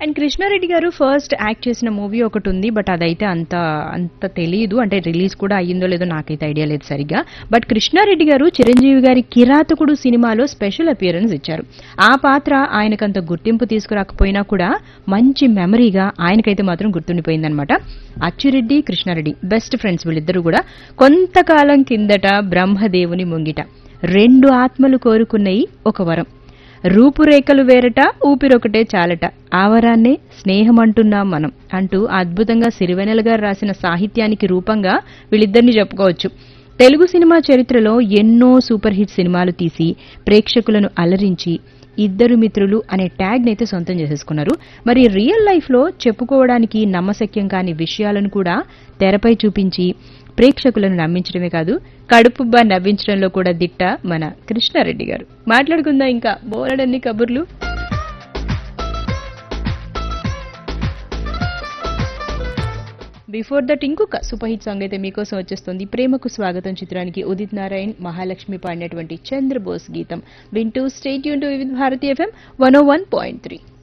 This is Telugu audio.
అండ్ కృష్ణారెడ్డి గారు ఫస్ట్ యాక్ట్ చేసిన మూవీ ఒకటి ఉంది బట్ అదైతే అంత అంత తెలియదు అంటే రిలీజ్ కూడా అయ్యిందో లేదో నాకైతే ఐడియా లేదు సరిగ్గా బట్ కృష్ణారెడ్డి గారు చిరంజీవి గారి కిరాతకుడు సినిమాలో స్పెషల్ అపియరెన్స్ ఇచ్చారు ఆ పాత్ర ఆయనకంత గుర్తింపు తీసుకురాకపోయినా కూడా మంచి మెమరీగా ఆయనకైతే మాత్రం గుర్తుండిపోయిందనమాట అచ్చిరెడ్డి కృష్ణారెడ్డి బెస్ట్ ఫ్రెండ్స్ వీళ్ళిద్దరూ కూడా కొంతకాలం కిందట బ్రహ్మదేవుని ముంగిట రెండు ఆత్మలు కోరుకున్నయి ఒక వరం రూపురేఖలు వేరట ఊపిరొకటే చాలట ఆవరాన్నే స్నేహం అంటున్నాం మనం అంటూ అద్భుతంగా సిరివెనెల గారు రాసిన సాహిత్యానికి రూపంగా వీళ్ళిద్దరిని చెప్పుకోవచ్చు తెలుగు సినిమా చరిత్రలో ఎన్నో సూపర్ హిట్ సినిమాలు తీసి ప్రేక్షకులను అలరించి ఇద్దరు మిత్రులు అనే ట్యాగ్ నైతే సొంతం చేసేసుకున్నారు మరి రియల్ లైఫ్ లో చెప్పుకోవడానికి నమ్మశక్యం కాని విషయాలను కూడా తెరపై చూపించి ప్రేక్షకులను నమ్మించడమే కాదు కడుపుబ్బా నవ్వించడంలో కూడా దిట్ట మన కృష్ణారెడ్డి గారు మాట్లాడుకుందాం ఇంకా బోలెడన్ని కబుర్లు బిఫోర్ దట్ ఇంకొక సూపర్ హిట్ సాంగ్ అయితే మీకోసం వచ్చేస్తుంది ప్రేమకు స్వాగతం చిత్రానికి ఉదిత్ నారాయణ్ మహాలక్ష్మి పాడినటువంటి చంద్రబోస్ గీతం వింటూ స్టేట్ యూన్ to with Bharati FM one O one point three